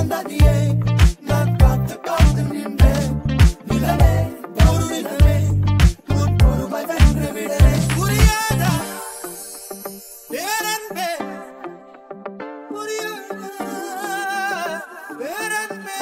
நகர்ந்ததியே நான் காத்து காத்து நின்றேன் நிலவே ஒரு நிலவே உன் பொறுமை வென்று விடவே புரியாதா பேரன்பே புரியாதா பேரன்பே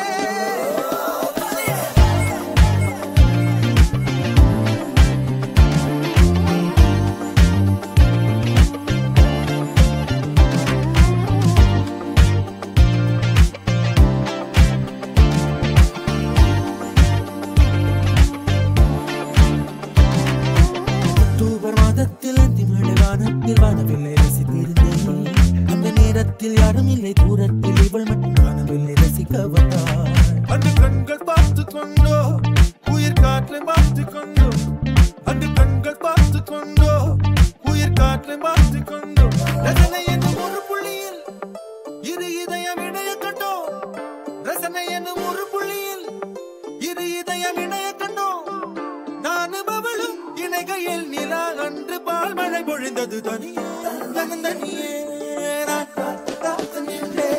அக்டோபர் மாதத்தில் திமிழ் வானத்தில் வானவில்லை ரசித்திருந்தேன் அந்த நேரத்தில் யாரும் இல்லை தூரத்தில் இவள் மட்டும் காணவில்லை ரசிக்க வந்தாள் அந்த கண்கள் பார்த்து கொண்டோ உயிர் காற்றை பார்த்து கொண்டோ அந்த கண்கள் பார்த்து கொண்டோ உயிர் காற்றை பார்த்து கொண்டோ ரசனை என்னும் ஒரு புள்ளியில் இரு இதயம் இணைய கண்டோ ரசனை என்னும் ஒரு புள்ளியில் இரு இதயம் இணைய கண்டோ நானும் அவளும் இணைகையில் நிலா அன்று பால் மழை பொழிந்தது தனியே தனியே நான் காத்து காத்து நின்றேன்